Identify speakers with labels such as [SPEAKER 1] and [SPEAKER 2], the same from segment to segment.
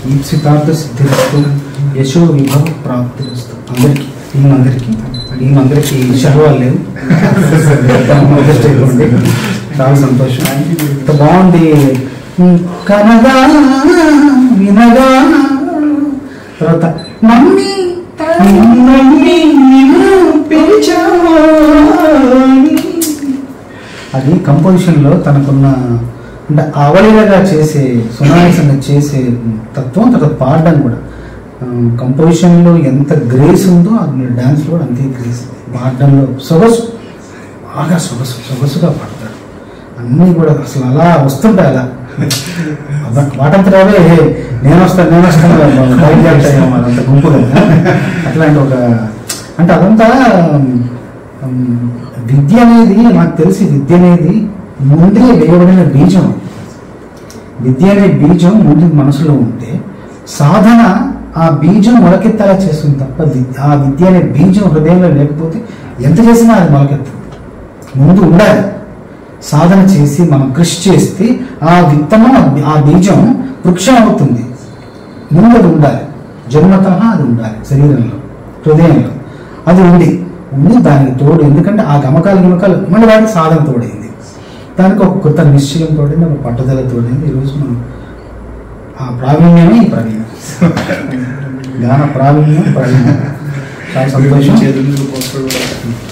[SPEAKER 1] ఈప్సితార్థ సిద్ధిరస్తు యశో విభవ ప్రాప్తిరస్తు అందరికీ టీం అందరికీ టీం అందరికీ శర్వాలు లేవు అడ్జస్ట్ అయిపోండి చాలా సంతోషం ఇంత బాగుంది కనగా వినగా తర్వాత మమ్మీ మమ్మీ నిన్ను పిలిచాని అది కంపోజిషన్లో తనకున్న అంటే అవలీలగా చేసే సునాయాసంగా చేసే తత్వం తర్వాత పాడడం కూడా కంపోజిషన్లో ఎంత గ్రేస్ ఉందో అది డ్యాన్స్లో కూడా అంతే గ్రేస్ పాడడంలో సొగసు బాగా సొగసు సొగసుగా పాడతాడు అన్నీ కూడా అసలు అలా వస్తుంటాయి అలా వాటంతరావే "హే, నేను వస్తాను నేను వస్తాను బయలుదేరుతాయేమో అదంత గుంపుగా అట్లాంటి ఒక అంటే అదంతా ఉమ్, విద్య అనేది నాకు తెలిసి విద్య అనేది ముందే వేయబడిన బీజం విద్య అనే బీజం ముందు మనసులో ఉంటే సాధన ఆ బీజం మొలకెత్తేలా చేస్తుంది తప్ప వి- ఆ విద్య అనే బీజం హృదయంలో లేకపోతే ఎంత చేసినా అది మొలకెత్తదు ముందు ఉండాలి సాధన చేసి మనం కృషి చేస్తే ఆ విత్తనం ఆ బీజం వృక్షం అవుతుంది ముందు అది ఉండాలి జన్మత అది ఉండాలి శరీరంలో హృదయంలో అది ఉంది ఉండి దానికి తోడు ఎందుకంటే ఆ గమకాలు గమకాలు మళ్ళీ వాడికి సాధన తోడైంది దానికి ఒక కొత్త నిశ్చయం తోడైంది ఒక పట్టుదల తోడైంది ఈరోజు మనం ఆ ప్రావీణ్యమే ఈ ప్రవీణ్యం గాన ప్రావీణ్యం ప్రవీణ్యం చాలా సంతోషం
[SPEAKER 2] చేతులు పోస్టర్ కూడా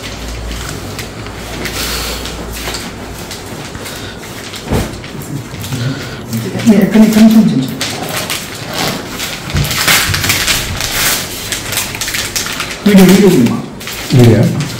[SPEAKER 1] ఎక్కడి నుంచి నుంచి నుంచి. వీడియో వీడియో సినిమా
[SPEAKER 3] మీడియా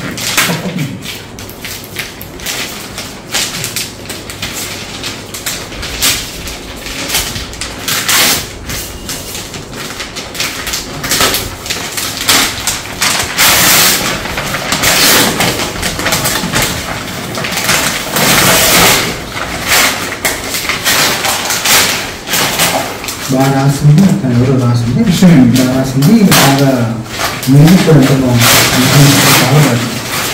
[SPEAKER 1] బాగా రాసింది అతను ఎవరో రాసింది బాగా రాసింది బాగా మ్యూజిక్ కూడా ఎంతో బాగుంది చాలా బాగుంది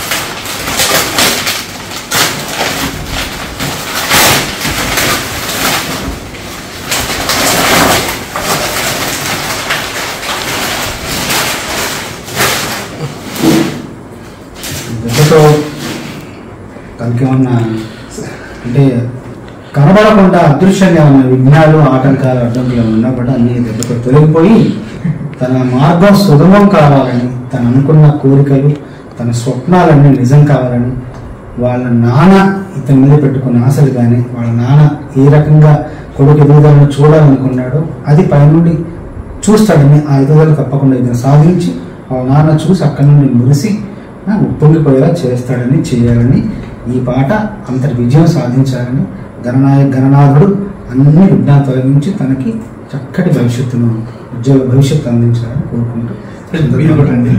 [SPEAKER 1] దెబ్బతో తనకి ఏమన్నా అంటే కనబడకుండా అదృశ్యంగా ఉన్న విఘ్నాలు ఆటంకాలు అడ్డంకులు ఏమైనా ఉన్నా కూడా అన్ని దెబ్బతో తొలగిపోయి తన మార్గం సుగమం కావాలని తను అనుకున్న కోరికలు తన స్వప్నాలన్నీ నిజం కావాలని వాళ్ళ నాన్న ఇతని మీద పెట్టుకున్న ఆశలు కానీ వాళ్ళ నాన్న ఏ రకంగా కొడుకు ఎదుగుదలను చూడాలనుకున్నాడో అది పైనుండి చూస్తాడని ఆ ఎదుగుదల తప్పకుండా ఇతను సాధించి వాళ్ళ నాన్న చూసి అక్కడి నుండి మురిసి ఆ, ఉప్పొంగిపోయేలా చేస్తాడని చేయాలని ఈ పాట అంతటి విజయం సాధించాలని గణనాయ గణనాథుడు అన్ని విఘ్నాలు తొలగించి తనకి చక్కటి భవిష్యత్తును ఉజ్వల భవిష్యత్తు అందించాలని కోరుకుంటూ
[SPEAKER 2] మీరు కూడా అండి.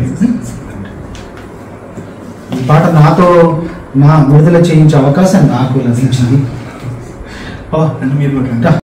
[SPEAKER 1] ఈ పాట నాతో నా విడుదల చేయించే అవకాశం నాకు లభించింది
[SPEAKER 2] ఓ, అంటే మీరు కూడా
[SPEAKER 1] రా,